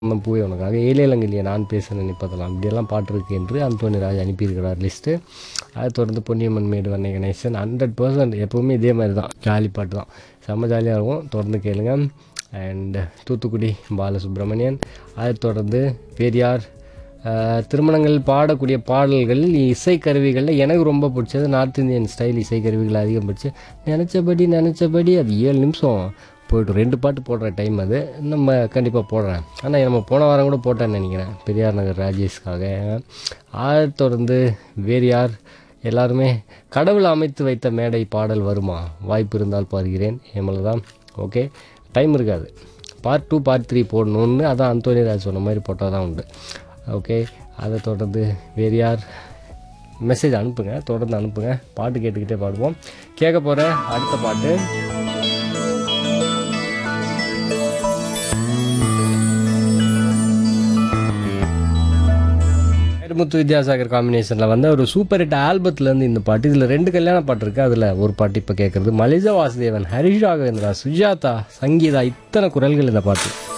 நம்ம போய் உனக்காக ஏலேலங்கிலியே நான் பேசுகிறேன் நிப்பதெல்லாம் இப்படியெல்லாம் பாட்டு இருக்கு என்று அந்தோனி ராஜ் அனுப்பியிருக்கிறார் லிஸ்ட்டு அதை தொடர்ந்து பொன்னியம்மன் மேடு வண்ணை கணேசன் ஹண்ட்ரட் பர்சன்ட் எப்போவுமே இதே மாதிரி தான் ஜாலி பாட்டு தான் செம்ம ஜாலியாக இருக்கும் தொடர்ந்து கேளுங்க அண்ட் தூத்துக்குடி பாலசுப்ரமணியன் அதை தொடர்ந்து பெரியார் ஆஹ், திருமணங்கள் பாடக்கூடிய பாடல்கள் இசைக்கருவிகளில் எனக்கு ரொம்ப பிடிச்சது நார்த் இந்தியன் ஸ்டைல் இசைக்கருவிகள் அதிகம் பிடிச்சி நினச்சபடி நினச்சபடி அது ஏழு நிமிஷம் போய்ட்டு ரெண்டு பாட்டு போடுற டைம் அது நம்ம கண்டிப்பாக போடுறேன் ஆனால் நம்ம போன வாரம் கூட போட்டேன்னு நினைக்கிறேன் பெரியார் நகர் ராஜேஷ்காக அதை தொடர்ந்து வேறு யார் எல்லாருமே கடவுள் அமைத்து வைத்த மேடை பாடல் வருமா வாய்ப்பு இருந்தால் பாருகிறேன் ஏமல தான் ஓகே டைம் இருக்காது பார்ட் டூ பார்ட் த்ரீ போடணுன்னு அதான் அந்தோனி ராஜ் சொன்ன மாதிரி போட்டால் தான் உண்டு ஓகே அதை தொடர்ந்து வேறு யார் மெசேஜ் அனுப்புங்க தொடர்ந்து அனுப்புங்க பாட்டு கேட்டுக்கிட்டே பாடுவோம் கேட்க போகிற அடுத்த பாட்டு முத்து வித்யாசாகர் காம்பினேஷனில் வந்து ஒரு சூப்பர் ஹிட் ஆல்பத்துலேருந்து இந்த பாட்டு இதில் ரெண்டு கல்யாண பாட்டு இருக்குது அதில் ஒரு பாட்டு இப்போ கேட்குறது மலிஜா வாசுதேவன் ஹரிஷ் ராகவேந்திரா சுஜாதா சங்கீதா இத்தனை குரல்கள் இந்த பாட்டு